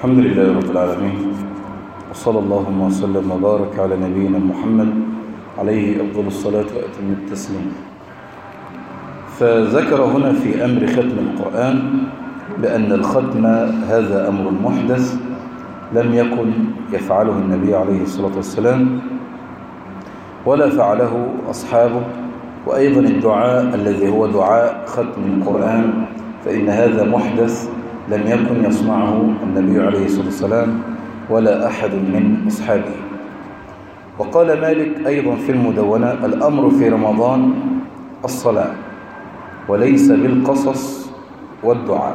الحمد لله رب العالمين وصلى اللهم وسلم وبارك على نبينا محمد عليه أفضل الصلاة وأتم التسليم فذكر هنا في أمر ختم القرآن بأن الختم هذا أمر محدث لم يكن يفعله النبي عليه الصلاة والسلام ولا فعله أصحابه وأيضا الدعاء الذي هو دعاء ختم القرآن فإن هذا محدث لم يكن يصنعه النبي عليه الصلاة والسلام ولا أحد من أصحابه وقال مالك أيضا في المدونة الأمر في رمضان الصلاة وليس بالقصص والدعاء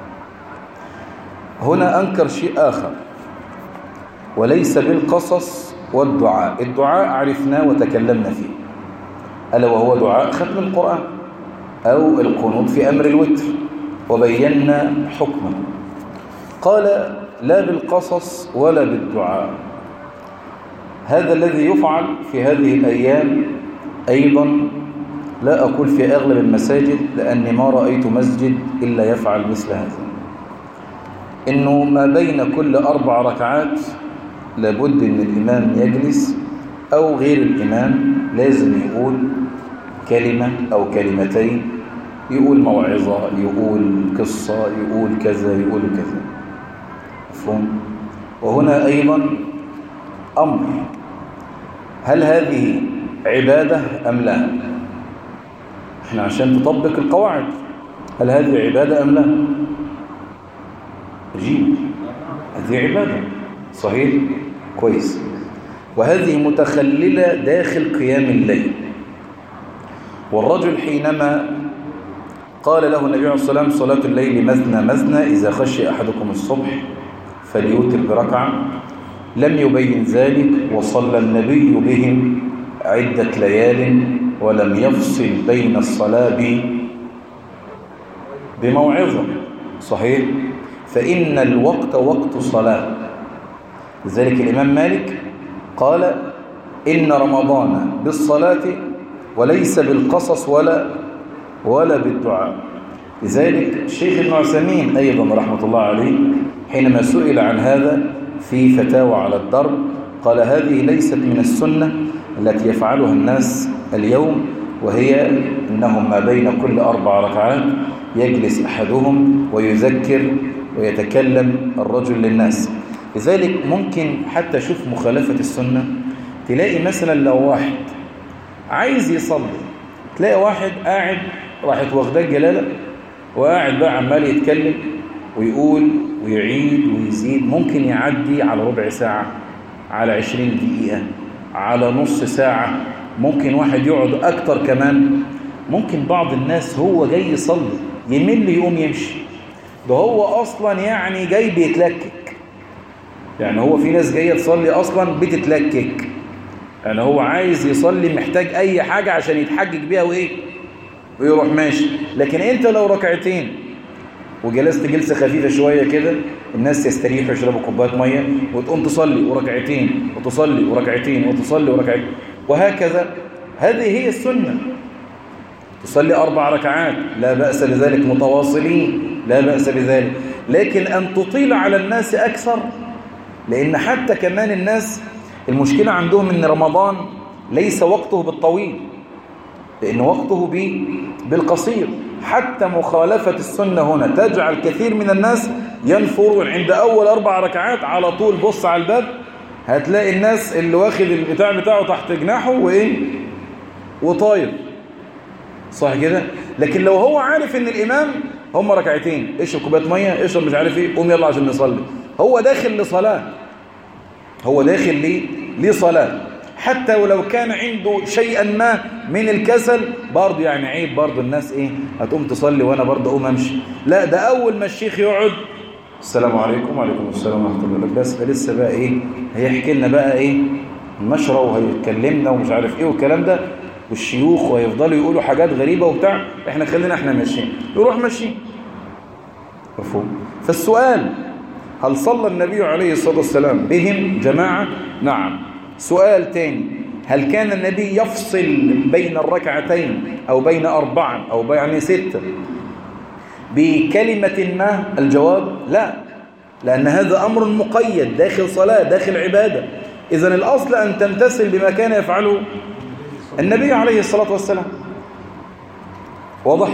هنا أنكر شيء آخر وليس بالقصص والدعاء الدعاء عرفناه وتكلمنا فيه ألا وهو دعاء ختم القرآن أو القنوط في أمر الوتر وبينا حكمه قال لا بالقصص ولا بالدعاء هذا الذي يفعل في هذه الأيام أيضا لا أقول في أغلب المساجد لأني ما رأيت مسجد إلا يفعل مثل هذا إنه ما بين كل أربع ركعات لابد أن الإمام يجلس أو غير الإمام لازم يقول كلمة أو كلمتين يقول موعظة يقول قصة يقول كذا يقول كذا مفهوم وهنا أيضا أمر هل هذه عبادة أم لا احنا عشان تطبق القواعد هل هذه عبادة أم لا جيب هذه عبادة صحيح كويس وهذه متخللة داخل قيام الليل والرجل حينما قال له النبي عليه الصلاة والسلام صلاة الليل مثنى مثنى إذا خشي أحدكم الصبح فليوتر بركعة لم يبين ذلك وصلى النبي بهم عدة ليال ولم يفصل بين الصلاة بموعظة صحيح فإن الوقت وقت صلاة لذلك الإمام مالك قال إن رمضان بالصلاة وليس بالقصص ولا ولا بالدعاء لذلك الشيخ ابن عثيمين أيضا رحمة الله عليه حينما سئل عن هذا في فتاوى على الضرب قال هذه ليست من السنة التي يفعلها الناس اليوم وهي أنهم ما بين كل أربع ركعات يجلس أحدهم ويذكر ويتكلم الرجل للناس لذلك ممكن حتى شوف مخالفة السنة تلاقي مثلا لو واحد عايز يصلي تلاقي واحد قاعد راحت واخداه الجلالة وقاعد بقى عمال يتكلم ويقول ويعيد ويزيد ممكن يعدي على ربع ساعة على عشرين دقيقة على نص ساعة ممكن واحد يقعد أكتر كمان ممكن بعض الناس هو جاي يصلي يمل يقوم يمشي ده هو أصلا يعني جاي بيتلكك يعني هو في ناس جاية تصلي أصلا بتتلكك يعني هو عايز يصلي محتاج أي حاجة عشان يتحجج بيها وإيه ويروح ماشي لكن أنت لو ركعتين وجلست جلسة خفيفة شوية كده الناس يستريحوا يشربوا كوبايه مية وتقوم تصلي وركعتين وتصلي وركعتين وتصلي وركعتين وهكذا هذه هي السنة تصلي أربع ركعات لا بأس بذلك متواصلين لا بأس بذلك لكن أن تطيل على الناس أكثر لأن حتى كمان الناس المشكلة عندهم أن رمضان ليس وقته بالطويل لأن وقته بالقصير حتى مخالفة السنة هنا تجعل كثير من الناس ينفرون عند أول أربع ركعات على طول بص على الباب هتلاقي الناس اللي واخد البتاع بتاعه تحت جناحه وإيه وطاير صح كده لكن لو هو عارف ان الإمام هم ركعتين اشرب كوبايه ميه اشرب مش عارف ايه قوم يلا عشان نصلي هو داخل لصلاة هو داخل ليه لصلاة حتى ولو كان عنده شيئا ما من الكسل برضه يعني عيب برضه الناس ايه هتقوم تصلي وانا برضه اقوم امشي لا ده اول ما الشيخ يقعد السلام عليكم وعليكم السلام ورحمه الله وبركاته بس لسه بقى ايه هيحكي لنا بقى ايه النشره وهيتكلمنا ومش عارف ايه والكلام ده والشيوخ ويفضلوا يقولوا حاجات غريبه وبتاع احنا خلينا احنا ماشيين يروح ماشيين مفهوم فالسؤال هل صلى النبي عليه الصلاه والسلام بهم جماعه نعم سؤال تاني هل كان النبي يفصل بين الركعتين أو بين أربعة أو يعني ستة بكلمة ما الجواب لا لأن هذا أمر مقيد داخل صلاة داخل عبادة إذا الأصل أن تمتثل بما كان يفعله النبي عليه الصلاة والسلام واضح؟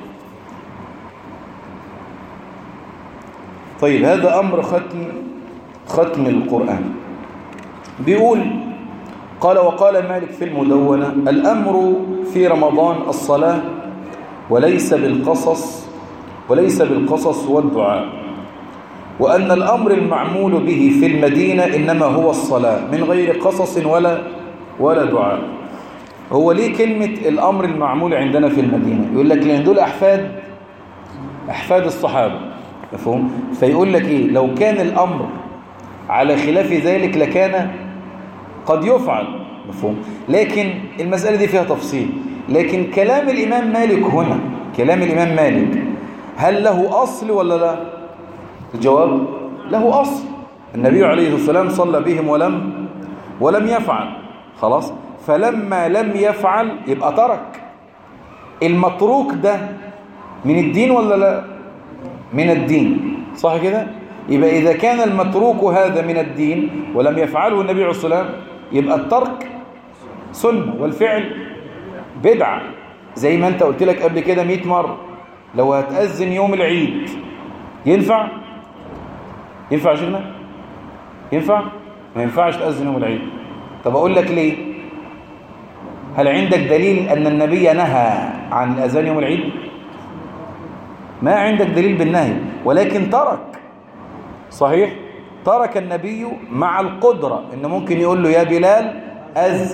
طيب هذا أمر ختم ختم القرآن بيقول قال وقال مالك في المدونة الأمر في رمضان الصلاة وليس بالقصص وليس بالقصص والدعاء وأن الأمر المعمول به في المدينة إنما هو الصلاة من غير قصص ولا ولا دعاء هو ليه كلمة الأمر المعمول عندنا في المدينة يقول لك لأن دول أحفاد أحفاد الصحابة مفهوم فيقول لك إيه لو كان الأمر على خلاف ذلك لكان قد يفعل مفهوم لكن المسألة دي فيها تفصيل لكن كلام الإمام مالك هنا كلام الإمام مالك هل له أصل ولا لا الجواب له أصل النبي عليه الصلاة والسلام صلى بهم ولم ولم يفعل خلاص فلما لم يفعل يبقى ترك المتروك ده من الدين ولا لا من الدين صح كده يبقى إذا كان المتروك هذا من الدين ولم يفعله النبي عليه الصلاة والسلام يبقى الترك سنة والفعل بدعة زي ما انت قلت لك قبل كده 100 مرة لو هتأذن يوم العيد ينفع ينفع شيخنا ينفع ما ينفعش تأذن يوم العيد طب أقول لك ليه هل عندك دليل أن النبي نهى عن الأذان يوم العيد ما عندك دليل بالنهي ولكن ترك صحيح ترك النبي مع القدرة إنه ممكن يقول له يا بلال أز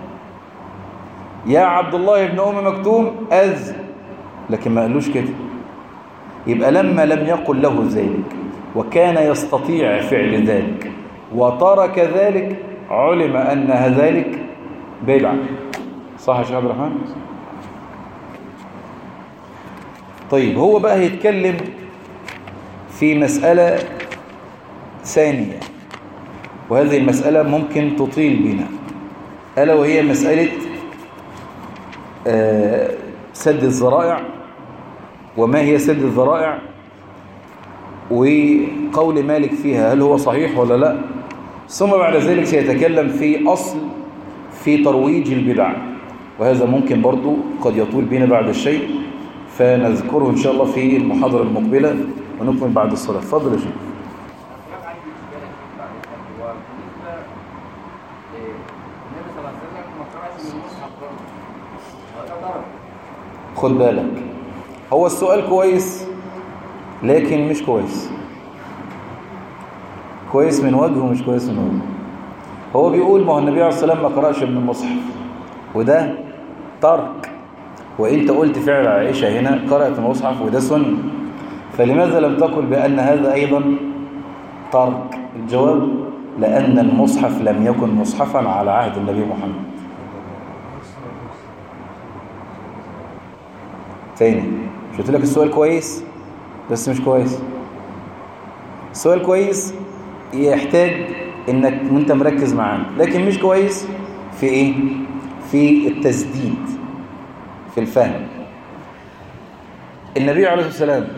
يا عبد الله بن أم مكتوم أز لكن ما قالوش كده يبقى لما لم يقل له ذلك وكان يستطيع فعل ذلك وترك ذلك علم أن ذلك بدعة صح يا شيخ عبد الرحمن طيب هو بقى هيتكلم في مسألة ثانية وهذه المسألة ممكن تطيل بنا ألا وهي مسألة سد الذرائع وما هي سد الذرائع وقول مالك فيها هل هو صحيح ولا لا ثم بعد ذلك سيتكلم في أصل في ترويج البدع وهذا ممكن برضو قد يطول بنا بعد الشيء فنذكره إن شاء الله في المحاضرة المقبلة ونكمل بعد الصلاة فضل يا شيخ خد بالك هو السؤال كويس لكن مش كويس كويس من وجه ومش كويس من وجه هو بيقول ما هو النبي عليه الصلاة والسلام ما قرأش من المصحف وده ترك وانت قلت فعل عائشة هنا قرأت المصحف وده سنة فلماذا لم تقل بأن هذا أيضا ترك الجواب لأن المصحف لم يكن مصحفا على عهد النبي محمد تاني مش قلت لك السؤال كويس بس مش كويس السؤال كويس يحتاج انك وانت مركز معانا لكن مش كويس في ايه في التسديد في الفهم النبي عليه الصلاه والسلام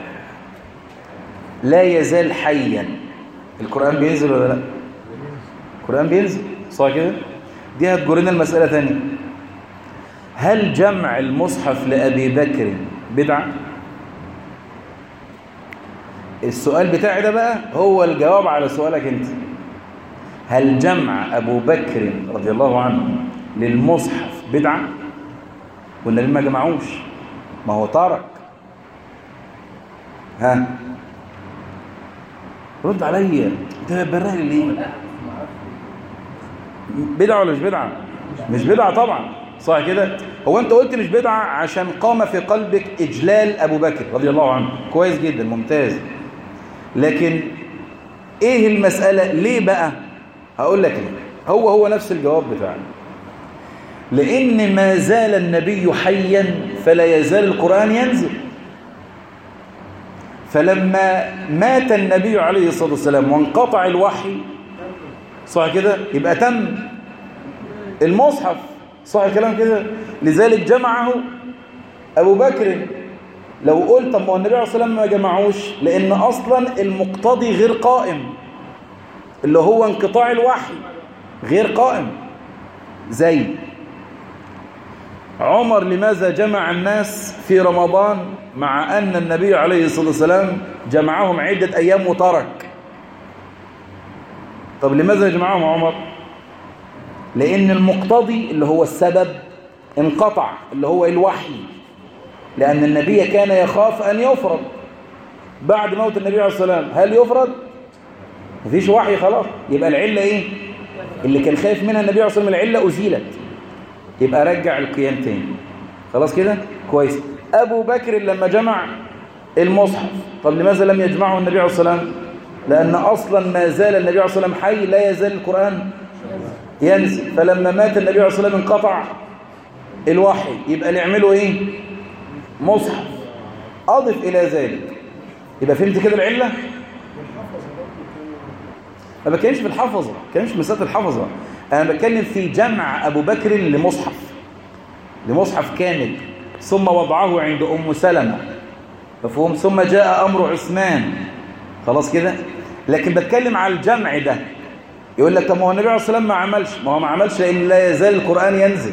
لا يزال حيا القران بينزل ولا لا القران بينزل صح كده دي هتجرنا المساله ثانيه هل جمع المصحف لأبي بكر بدعة السؤال بتاعي ده بقى هو الجواب على سؤالك انت هل جمع أبو بكر رضي الله عنه للمصحف بدعة والنبي ما جمعوش ما هو ترك ها رد عليا انت براني ليه بدعة ولا مش بدعة مش بدعة طبعا صح كده هو انت قلت مش بدعة عشان قام في قلبك اجلال ابو بكر رضي الله عنه كويس جدا ممتاز لكن ايه المسألة ليه بقى هقول لك ليه هو هو نفس الجواب بتاعنا لان ما زال النبي حيا فلا يزال القرآن ينزل فلما مات النبي عليه الصلاة والسلام وانقطع الوحي صح كده يبقى تم المصحف صح الكلام كده لذلك جمعه أبو بكر لو قلت طب ما هو النبي عليه الصلاة والسلام ما جمعوش لأن أصلا المقتضي غير قائم اللي هو انقطاع الوحي غير قائم زي عمر لماذا جمع الناس في رمضان مع أن النبي عليه الصلاة والسلام جمعهم عدة أيام وترك طب لماذا جمعهم عمر لأن المقتضي اللي هو السبب انقطع اللي هو الوحي لأن النبي كان يخاف أن يفرض بعد موت النبي عليه الصلاة والسلام هل يفرض مفيش وحي خلاص يبقى العلة إيه اللي كان خايف منها النبي عليه الصلاة والسلام العلة أزيلت يبقى رجع القيام تاني خلاص كده كويس أبو بكر لما جمع المصحف طب لماذا لم يجمعه النبي عليه الصلاة والسلام لأن أصلا ما زال النبي عليه الصلاة والسلام حي لا يزال القرآن ينزل فلما مات النبي عليه الصلاة والسلام انقطع الوحي يبقى نعمله ايه مصحف أضف إلى ذلك يبقى فهمت كده العلة ما بتكلمش في الحفظة ما بتكلمش في مسألة الحفظة أنا بتكلم في جمع أبو بكر لمصحف لمصحف كامل ثم وضعه عند أم سلمة مفهوم ثم جاء أمر عثمان خلاص كده لكن بتكلم على الجمع ده يقول لك طب ما هو النبي عليه الصلاة والسلام ما عملش ما هو ما عملش لأن لا يزال القرآن ينزل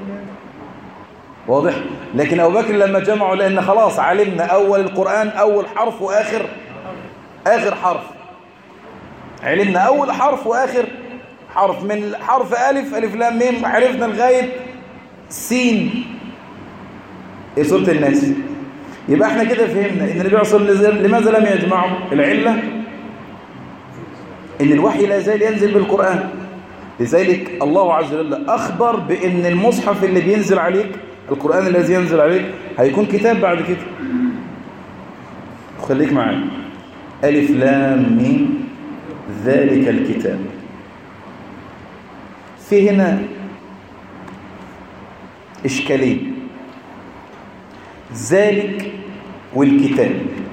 واضح لكن أبو بكر لما جمعوا لأن خلاص علمنا أول القرآن أول حرف وآخر آخر حرف علمنا أول حرف وآخر حرف من حرف ألف ألف لام ميم عرفنا لغاية سين إيه سورة الناس يبقى احنا كده فهمنا ان النبي صلى الله عليه وسلم لماذا لم يجمعوا العلة ان الوحي لا يزال ينزل بالقرآن لذلك الله عز وجل أخبر بأن المصحف اللي بينزل عليك القرآن الذي ينزل عليك هيكون كتاب بعد كده خليك معايا ألف لام ميم ذلك الكتاب في هنا إشكالين ذلك والكتاب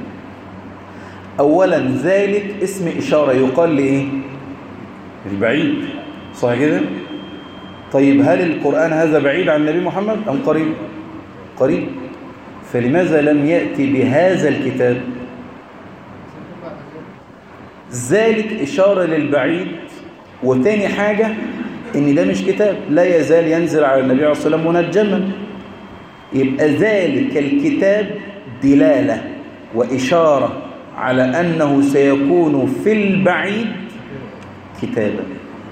أولا ذلك اسم إشارة يقال لإيه البعيد صح كده طيب هل القرآن هذا بعيد عن النبي محمد أم قريب قريب فلماذا لم يأتي بهذا الكتاب ذلك إشارة للبعيد وتاني حاجة إن ده مش كتاب لا يزال ينزل على النبي عليه الصلاة والسلام منجما يبقى ذلك الكتاب دلالة وإشارة على أنه سيكون في البعيد كتابا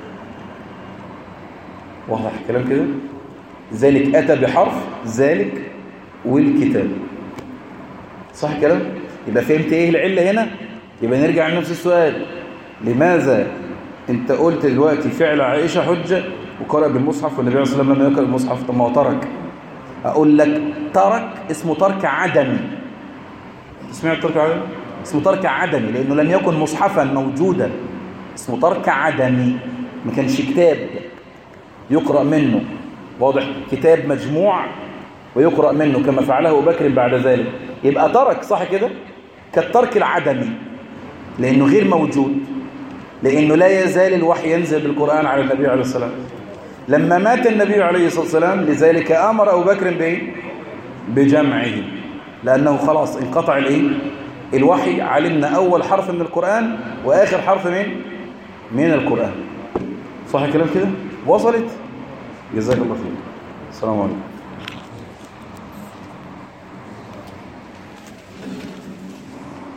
واضح الكلام كده ذلك أتى بحرف ذلك والكتاب صح الكلام يبقى فهمت ايه العلة هنا يبقى نرجع لنفس السؤال لماذا انت قلت دلوقتي فعل عائشة حجة وقرأ بالمصحف والنبي عليه الصلاة والسلام لم يقرأ بالمصحف طب ما هو ترك اقول لك ترك اسمه ترك عدمي سمعت ترك عدمي اسمه ترك عدمي لانه لم يكن مصحفا موجودا اسمه ترك عدمي ما كانش كتاب يقرأ منه واضح كتاب مجموع ويقرأ منه كما فعله أبو بكر بعد ذلك يبقى ترك صح كده كالترك العدمي لأنه غير موجود لأنه لا يزال الوحي ينزل بالقرآن على النبي عليه الصلاة والسلام لما مات النبي عليه الصلاة والسلام لذلك أمر أبو بكر بإيه؟ بجمعه لأنه خلاص انقطع الإيه؟ الوحي علمنا أول حرف من القرآن وآخر حرف من من القرآن صح الكلام كده؟ وصلت؟ جزاك الله خير السلام عليكم